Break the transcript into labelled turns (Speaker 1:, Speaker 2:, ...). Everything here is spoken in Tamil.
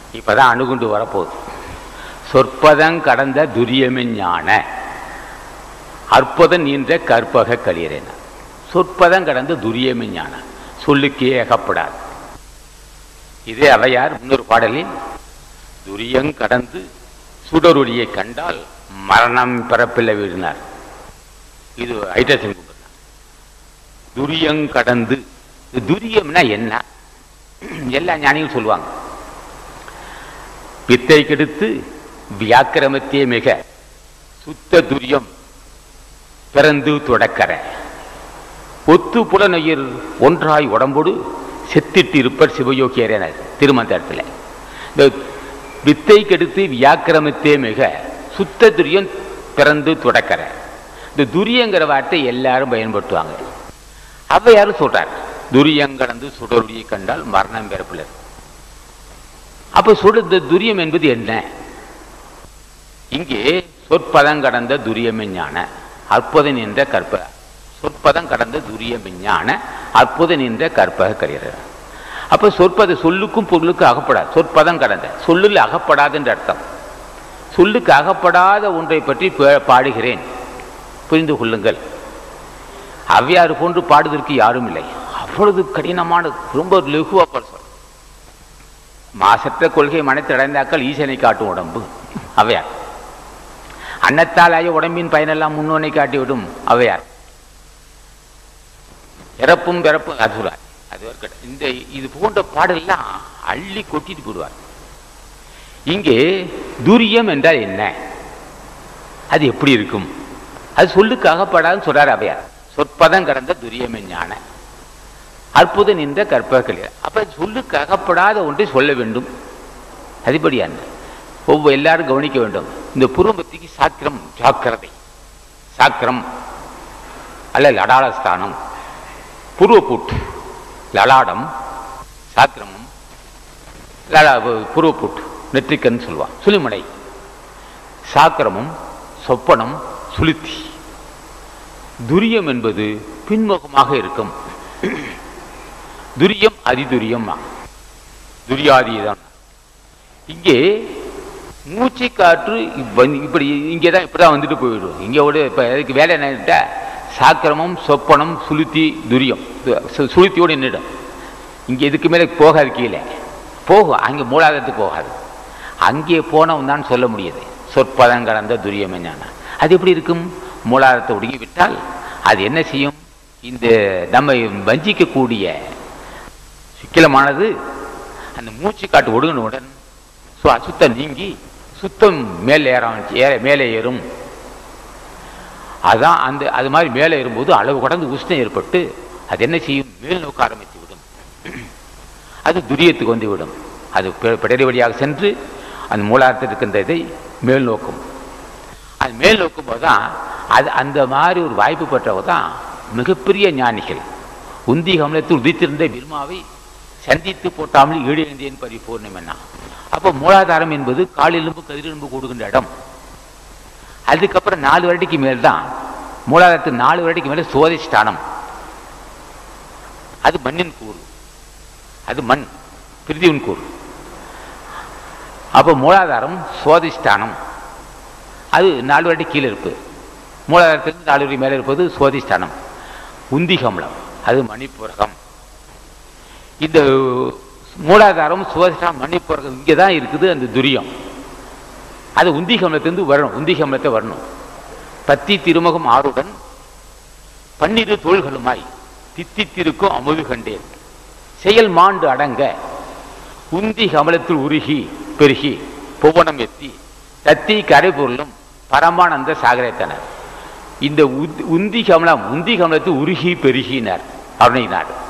Speaker 1: இப்பதான் அணுகுண்டு வரப்போகுது சொற்பதம் கடந்த துரியமெஞ்ஞான அற்புதம் நீன்ற கற்பக களிரேன சொற்பதம் கடந்த துரியமெஞ்ஞான சொல்லுக்கே அகப்படாது இதே அவையார் முன்னொரு பாடலில் துரியங் கடந்து சுடரொளியை கண்டால் மரணம் பிறப்பில்லை வீடினார் இது ஹைட்ரஜன் துரியங் கடந்து இது துரியம்னா என்ன எல்லா ஞானியும் சொல்லுவாங்க வித்தை கெடுத்து வியாக்கிரமத்தே மிக சுத்த துரியம் பிறந்து தொடக்கற ஒத்து புலனயிர் ஒன்றாய் உடம்போடு செத்திட்டு இருப்பர் சிவயோகியரனர் திருமந்தரத்தில் இந்த வித்தை கெடுத்து வியாக்கிரமத்தே மிக சுத்த துரியம் பிறந்து தொடக்கற இந்த துரியங்கிற வார்த்தை எல்லாரும் பயன்படுத்துவாங்க அவ்வையாரும் சொல்றார் துரியங்கடந்து சுடருளியை கண்டால் மரணம் பிறப்பில் அப்ப சுடு இந்த துரியம் என்பது என்ன இங்கே சொற்பதம் கடந்த துரியமெஞ்ஞான அற்புதம் என்ற கற்ப சொற்பதம் கடந்த துரியமெஞ்ஞான அற்புதம் என்ற கற்பக கரியர் அப்ப சொற்பத சொல்லுக்கும் பொருளுக்கும் அகப்படாது சொற்பதம் கடந்த சொல்லில் அகப்படாது என்ற அர்த்தம் சொல்லுக்கு அகப்படாத ஒன்றை பற்றி பா- பாடுகிறேன் புரிந்து கொள்ளுங்கள் அவ்வியாறு போன்று பாடுவதற்கு யாரும் இல்லை அவ்வளவு கடினமானது ரொம்ப லெகுவா சொல்ற மாசற்ற கொள்கை மனத்திடைந்தாக்கள் ஈசனை காட்டும் உடம்பு அவையார் அன்னத்தால் ஆய உடம்பின் பயனெல்லாம் முன்னோனை காட்டிவிடும் அவையார் இறப்பும் பிறப்பும் அது சொல்றார் அது ஒரு கட்ட- இந்த இது போன்ற பாடெல்லாம் அள்ளி கொட்டிட்டு போடுவார் இங்கே துரியம் என்றால் என்ன அது எப்படி இருக்கும் அது சொல்லுக்கு அகப்படாதுன்னு சொல்றார் அவையார் சொற்பதம் கடந்த துரியமே ஞான அற்புதம் நின்ற கற்பகலில் அப்ப சொல்லுக்கு அகப்படாத ஒன்றை சொல்ல வேண்டும் அதுபடியான ஒவ்வொரு எல்லாரும் கவனிக்க வேண்டும் இந்த புருவத்திக்கு சாக்கிரம் ஜாக்கிரதை சாக்கிரம் அல்ல லடாலஸ்தானம் புருவப்பூட்டு லலாடம் சாக்கிரமம் லலா புருவப்பூட்டு நெற்றிக்கன்னு சொல்லுவான் சுழிமடை சாக்கிரமம் சொப்பனம் சுளுத்தி துரியம் என்பது பின்முகமாக இருக்கும் துரியம் அதிதுரியம் துரியாதீதம் இங்கே மூச்சு காற்று இப்ப- இப்படி இங்கே தான் இப்படி தான் வந்துட்டு போயிடும் இங்கே விட இப்போ அதுக்கு வேலை என்னட்ட சாக்கிரமம் சொப்பனம் சுளுத்தி துரியம் து- சு- சுளுத்தியோடு நின்றுடும் இங்கே இதுக்கு மேலே போகாது கீழே போகும் அங்கே மூலாதாரத்துக்கு போகாது அங்கே போனவன் தான் சொல்ல முடியுது சொற்பதம் கடந்த துரியம் ஞான அது எப்படி இருக்கும் மூலாதாரத்தை ஒடுங்கி விட்டால் அது என்ன செய்யும் இந்த நம்ம வஞ்சிக்கக்கூடிய சிக்கலமானது அந்த மூச்சு காட்டு ஒடுங்கினவுடன் ஸோ அசுத்தம் நீங்கி சுத்தம் மேலே ஏற ஏற மேலே ஏறும் அதான் அந்த அது மாதிரி மேலே ஏறும்போது அளவு கடந்து உஷ்ணம் ஏற்பட்டு அது என்ன செய்யும் மேல் நோக்க ஆரம்பித்து விடும் அது துரியத்துக்கு வந்து விடும் அது பி- பிடரி வழியாக சென்று அந்த மூலாரத்தில் இருக்கின்ற இதை மேல் நோக்கும் அது மேல் நோக்கும்போது தான் அது அந்த மாதிரி ஒரு வாய்ப்பு பெற்றவங்க தான் மிகப்பெரிய ஞானிகள் உந்தி கமலத்தில் உதித்திருந்த பிரம்மாவை சந்தித்து போட்டாமல் ஈடு எழுந்தேன் பரிபூர்ணம் அப்போ மூலாதாரம் என்பது காலெலும்பு கதிரெலும்பு கூடுகின்ற இடம் அதுக்கப்புறம் நாலு வருடத்துக்கு மேல் தான் மூலாதாரத்துக்கு நாலு வருடத்துக்கு மேலே சோதிஷ்டானம் அது மண்ணின் கூறு அது மண் பிரிதிவின் கூறு அப்போ மூலாதாரம் சுவாதிஷ்டானம் அது நாலு வாட்டி கீழே இருப்பு மூலாதாரத்திலிருந்து நாலு வரை மேலே இருப்பது சுவாதிஷ்டானம் உந்திகமலம் அது மணிப்புரகம் இந்த மூலாதாரம் சுவாதிஷ்டானம் மணிப்புரகம் இங்கே தான் இருக்குது அந்த துரியம் அது உந்திகமலத்திலிருந்து வரணும் உந்திகமலத்தை வரணும் பத்தி திருமுகம் ஆறுடன் பன்னிரு தோள்களுமாய் தித்தித்திருக்கும் அமுது கண்டேன் செயல் மாண்டு அடங்க உந்தி கமலத்தில் உருகி பெருகி புவனம் எத்தி தத்தி கரை பொருளும் பரமானந்த சாகரத்தனர் இந்த உத்- உந்தி கமலம் உந்தி கமலத்தில் உருகி பெருகினார் அருணினார்